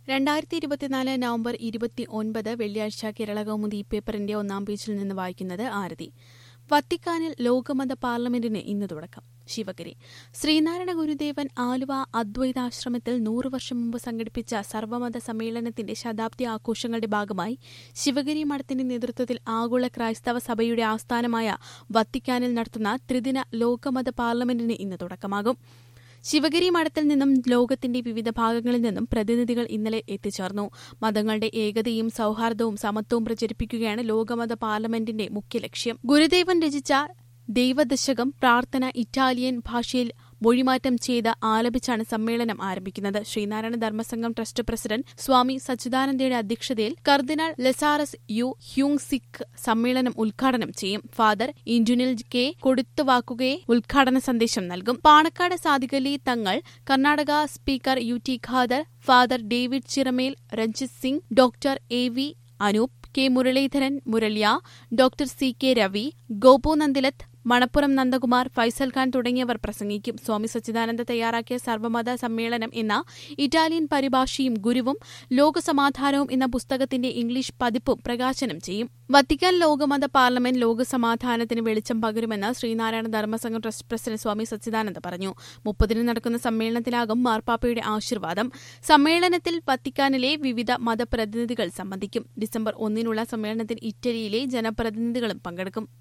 രണ്ടായിരത്തി ഇരുപത്തിനാല് നവംബർ ഇരുപത്തി ഒൻപത് വെള്ളിയാഴ്ച കേരള കൗമുദി പേപ്പറിന്റെ ഒന്നാം പേജിൽ നിന്ന് വായിക്കുന്നത് ആരതി വത്തിക്കാനിൽ ലോകമത പാർലമെന്റിന് ഇന്ന് തുടക്കം ശിവഗിരി ശ്രീനാരായണ ഗുരുദേവൻ ആലുവ അദ്വൈതാശ്രമത്തിൽ നൂറു വർഷം മുമ്പ് സംഘടിപ്പിച്ച സർവമത സമ്മേളനത്തിന്റെ ശതാബ്ദി ആഘോഷങ്ങളുടെ ഭാഗമായി ശിവഗിരി മഠത്തിന്റെ നേതൃത്വത്തിൽ ആഗോള ക്രൈസ്തവ സഭയുടെ ആസ്ഥാനമായ വത്തിക്കാനിൽ നടത്തുന്ന ത്രിദിന ലോകമത പാർലമെന്റിന് ഇന്ന് തുടക്കമാകും ശിവഗിരി മഠത്തിൽ നിന്നും ലോകത്തിന്റെ വിവിധ ഭാഗങ്ങളിൽ നിന്നും പ്രതിനിധികൾ ഇന്നലെ എത്തിച്ചേർന്നു മതങ്ങളുടെ ഏകതയും സൌഹാർദ്ദവും സമത്വവും പ്രചരിപ്പിക്കുകയാണ് ലോകമത പാർലമെന്റിന്റെ മുഖ്യ ലക്ഷ്യം ഗുരുദേവൻ രചിച്ച ദൈവദശകം പ്രാർത്ഥന ഇറ്റാലിയൻ ഭാഷയിൽ മൊഴിമാറ്റം ചെയ്ത് ആലപിച്ചാണ് സമ്മേളനം ആരംഭിക്കുന്നത് ശ്രീനാരായണ ധർമ്മസംഘം ട്രസ്റ്റ് പ്രസിഡന്റ് സ്വാമി സച്ചിദാനന്ദയുടെ അധ്യക്ഷതയിൽ cardinal Lazarus You Heungsik സമ്മേളനം ഉദ്ഘാടനം ചെയ്യും ഫാദർ ഇൻഡുനിൽ കെ കൊടുത്തുവാക്കുകയെ ഉദ്ഘാടന സന്ദേശം നൽകും Panakkad Sadiqali Thangal Karnataka speaker U T Khader father David Chiramel Ranjith Singh doctor A V Anoop K Muraleedharan മുരള്യ doctor C K Ravi Gopu Nandilath Manappuram Nandakumar Faisal Khan തുടങ്ങിയവർ പ്രസംഗിക്കും സ്വാമി സച്ചിദാനന്ദ തയ്യാറാക്കിയ സർവമത സമ്മേളനം എന്ന ഇറ്റാലിയൻ പരിഭാഷയും ഗുരുവും ലോകസമാധാനവും എന്ന പുസ്തകത്തിന്റെ ഇംഗ്ലീഷ് പതിപ്പും പ്രകാശനം ചെയ്യും വത്തിക്കാൻ ലോകമത പാർലമെന്റ് ലോകസമാധാനത്തിന് വെളിച്ചം പകരുമെന്ന് ശ്രീനാരായണ ധർമ്മസംഘം ട്രസ്റ്റ് പ്രസിഡന്റ് സ്വാമി സച്ചിദാനന്ദ പറഞ്ഞു മുപ്പതിന് നടക്കുന്ന സമ്മേളനത്തിലാകും മാർപ്പാപ്പയുടെ ആശീർവാദം സമ്മേളനത്തിൽ വത്തിക്കാനിലെ വിവിധ മതപ്രതിനിധികൾ സംബന്ധിക്കും ഡിസംബർ ഒന്നിനുള്ള സമ്മേളനത്തിൽ ഇറ്റലിയിലെ ജനപ്രതിനിധികളും പങ്കെടുക്കും